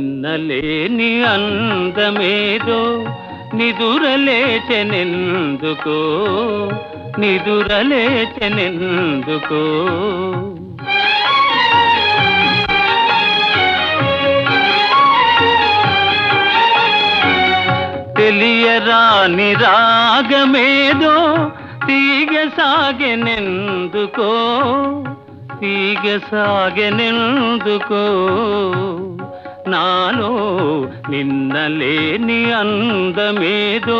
నిన్నలేని అందమేదో నిదురలేచెనెందుకో నిదురలేచెనెందుకో తెలియరాని రాగమేదో తీగ సాగెనెందుకో తీగ సాగెనెందుకో నాలో నిన్నలేని అందమేదో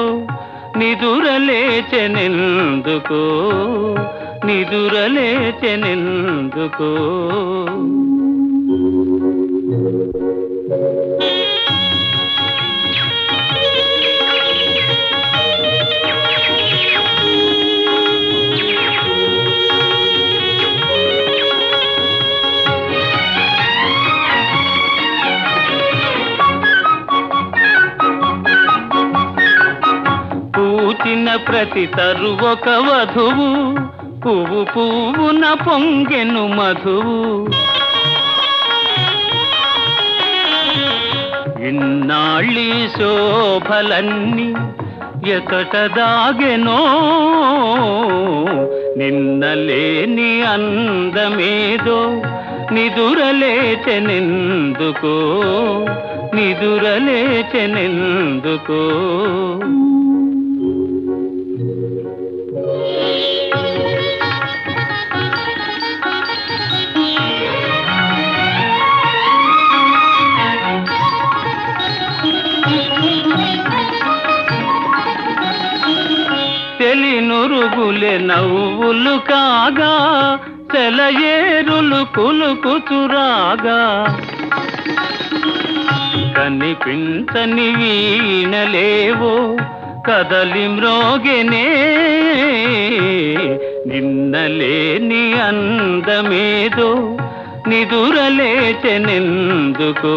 నిదురలేచెనెందుకో నిదురలేచెనెందుకో పూచిన ప్రతి తరు ఒక వధువు పువ్వు పువ్వున పొంగెను మధువు ఇన్నాళ్ళీ శోభలన్నీ ఎకట దాగెనో నిన్నలేని అందమేదో నిదురలేచెనెందుకో నిదురలేచెనెందుకో తెలినురుగులే నవ్వులు కాగా సెలయేరులు కులుకుచురాగా కనిపించని వీణలేవో కదలి మ్రోగెనే నిన్నలేని అందమేదో నిదురలేచెనెందుకో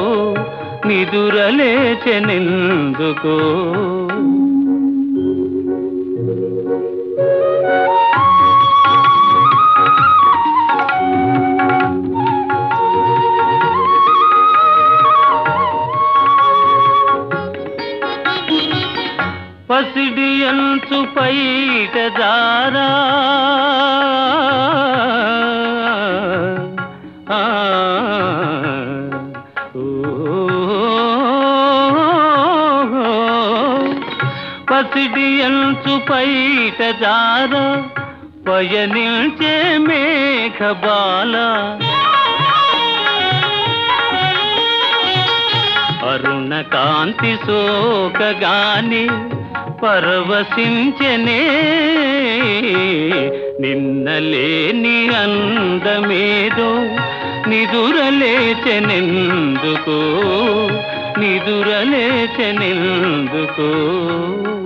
నిదురలేచెనెందుకో పసిడి అంచు పైట దారా ఆ, ఓ, పసిడి అంచు పైట దారా పయనించే మేఘబాల అరుణ కాంతి సోకగాని పరవశించనే నిన్నలేని అందమేదో నిదురలేచెనెందుకో నిదురలేచెనెందుకో